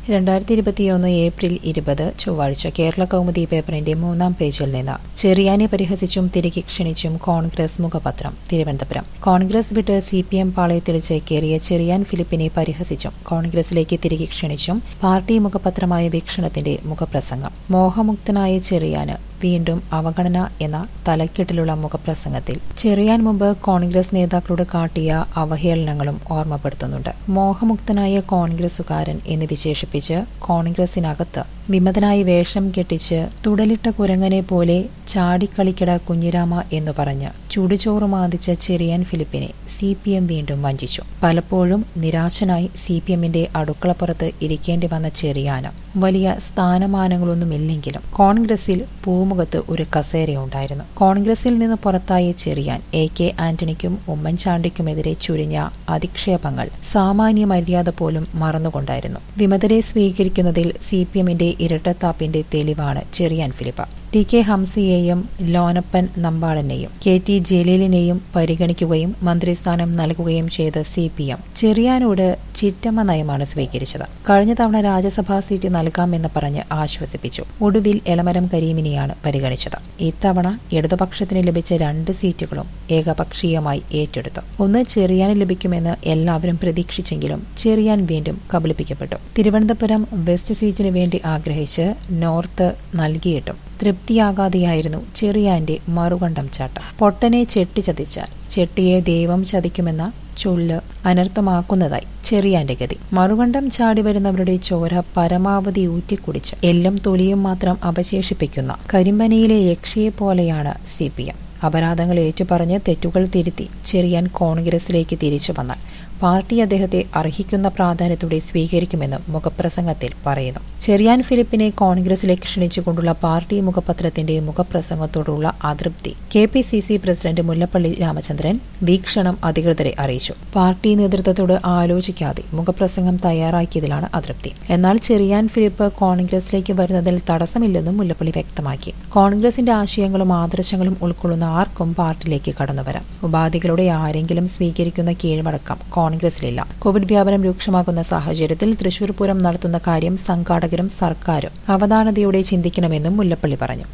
രണ്ടായിരത്തി ഇരുപത്തിയൊന്ന് ഏപ്രിൽ ഇരുപത് ചൊവ്വാഴ്ച കേരള കൗമുദി പേപ്പറിന്റെ മൂന്നാം പേജിൽ നിന്ന് ചെറിയാനെ പരിഹസിച്ചും തിരികെ ക്ഷണിച്ചും കോൺഗ്രസ് മുഖപത്രം തിരുവനന്തപുരം കോൺഗ്രസ് വിട്ട് സി പി എം പാളയത്തിൽ ചേക്കേറിയ ചെറിയാൻ ഫിലിപ്പിനെ പരിഹസിച്ചും കോൺഗ്രസിലേക്ക് തിരികെ ക്ഷണിച്ചും പാർട്ടി മുഖപത്രമായ വീക്ഷണത്തിന്റെ മുഖപ്രസംഗം മോഹമുക്തനായ ചെറിയാന് വീണ്ടും അവഗണന എന്ന തലക്കെട്ടിലുള്ള മുഖപ്രസംഗത്തിൽ ചെറിയാൻ മുമ്പ് കോൺഗ്രസ് നേതാക്കളോട് കാട്ടിയ അവഹേളനങ്ങളും ഓർമ്മപ്പെടുത്തുന്നുണ്ട് മോഹമുക്തനായ കോൺഗ്രസുകാരൻ എന്ന് വിശേഷിപ്പിച്ച് കോൺഗ്രസിനകത്ത് വിമതനായി വേഷം കെട്ടിച്ച് തുടലിട്ട കുരങ്ങനെ പോലെ ചാടിക്കളിക്കട കുഞ്ഞിരാമ എന്നു പറഞ്ഞ് ചുടുചോറ് മാന്തിച്ച ചെറിയാൻ ഫിലിപ്പിനെ സി പി എം വീണ്ടും വഞ്ചിച്ചു പലപ്പോഴും നിരാശനായി സി പി എമ്മിന്റെ അടുക്കളപ്പുറത്ത് ഇരിക്കേണ്ടി വന്ന ചെറിയാന് വലിയ സ്ഥാനമാനങ്ങളൊന്നുമില്ലെങ്കിലും കോൺഗ്രസിൽ പൂമുഖത്ത് ഒരു കസേരയുണ്ടായിരുന്നു കോൺഗ്രസിൽ നിന്ന് പുറത്തായ ചെറിയാൻ എ കെ ആന്റണിക്കും ഉമ്മൻചാണ്ടിക്കുമെതിരെ ചുരിഞ്ഞ അധിക്ഷേപങ്ങൾ സാമാന്യ മര്യാദ പോലും മറന്നുകൊണ്ടായിരുന്നു വിമതരെ സ്വീകരിക്കുന്നതിൽ സി പി എമ്മിന്റെ ഇരട്ടത്താപ്പിന്റെ തെളിവാണ് ചെറിയാൻ ഫിലിപ്പ ടി കെ ഹംസയെയും ലോനപ്പൻ നമ്പാളനെയും കെ ടി ജലീലിനെയും പരിഗണിക്കുകയും മന്ത്രിസ്ഥാനം നൽകുകയും ചെയ്ത സി പി എം ചെറിയാനോട് ചിറ്റമ്മ നയമാണ് സ്വീകരിച്ചത് കഴിഞ്ഞ തവണ രാജ്യസഭാ സീറ്റ് നൽകാമെന്ന് പറഞ്ഞ് ആശ്വസിപ്പിച്ചു ഒടുവിൽ എളമരം കരീമിനെയാണ് പരിഗണിച്ചത് ഇത്തവണ ഇടതുപക്ഷത്തിന് ലഭിച്ച രണ്ട് സീറ്റുകളും ഏകപക്ഷീയമായി ഏറ്റെടുത്തു ഒന്ന് ചെറിയാന് ലഭിക്കുമെന്ന് എല്ലാവരും പ്രതീക്ഷിച്ചെങ്കിലും ചെറിയാൻ വീണ്ടും കബളിപ്പിക്കപ്പെട്ടു തിരുവനന്തപുരം വെസ്റ്റ് സീറ്റിന് വേണ്ടി ആഗ്രഹിച്ച് നോർത്ത് നൽകിയിട്ടും തൃപ്തിയാകാതെയായിരുന്നു ചെറിയാന്റെ മറുകണ്ഠം ചാട്ടം പൊട്ടനെ ചെട്ടി ചതിച്ചാൽ ചെട്ടിയെ ദൈവം ചതിക്കുമെന്ന ചൊല്ല് അനർത്ഥമാക്കുന്നതായി ചെറിയാന്റെ ഗതി മറുകണ്ഠം ചാടി വരുന്നവരുടെ ചോര പരമാവധി ഊറ്റിക്കുടിച്ച് എല്ലും തൊലിയും മാത്രം അവശേഷിപ്പിക്കുന്ന കരിമ്പനയിലെ യക്ഷിയെ പോലെയാണ് സി പി എം അപരാധങ്ങൾ ഏറ്റുപറഞ്ഞ് തെറ്റുകൾ തിരുത്തി ചെറിയാൻ കോൺഗ്രസിലേക്ക് തിരിച്ചു വന്നാൽ പാർട്ടി അദ്ദേഹത്തെ അർഹിക്കുന്ന പ്രാധാന്യത്തോടെ സ്വീകരിക്കുമെന്ന് മുഖപ്രസംഗത്തിൽ പറയുന്നു ചെറിയാൻ ഫിലിപ്പിനെ കോൺഗ്രസിലേക്ക് ക്ഷണിച്ചുകൊണ്ടുള്ള പാർട്ടി മുഖപത്രത്തിന്റെ മുഖപ്രസംഗത്തോടുള്ള അതൃപ്തി K P C C president Mullappally Ramachandran Veekshanam അധികൃതരെ അറിയിച്ചു പാർട്ടി നേതൃത്വത്തോട് ആലോചിക്കാതെ മുഖപ്രസംഗം തയ്യാറാക്കിയതിലാണ് അതൃപ്തി എന്നാൽ ചെറിയാൻ ഫിലിപ്പ് കോൺഗ്രസിലേക്ക് വരുന്നതിൽ തടസ്സമില്ലെന്നും മുല്ലപ്പള്ളി വ്യക്തമാക്കി കോൺഗ്രസിന്റെ ആശയങ്ങളും ആദർശങ്ങളും ഉൾക്കൊള്ളുന്ന ആർക്കും പാർട്ടിയിലേക്ക് കടന്നുവരാം ഉപാധികളുടെ ആരെങ്കിലും സ്വീകരിക്കുന്ന കീഴ്വഴക്കം കോൺഗ്രസിലില്ല കോവിഡ് വ്യാപനം രൂക്ഷമാകുന്ന സാഹചര്യത്തിൽ തൃശൂർ പൂരം നടത്തുന്ന കാര്യം സംഘാടകരും സർക്കാരും അവധാനതയോടെ ചിന്തിക്കണമെന്നും മുല്ലപ്പള്ളി പറഞ്ഞു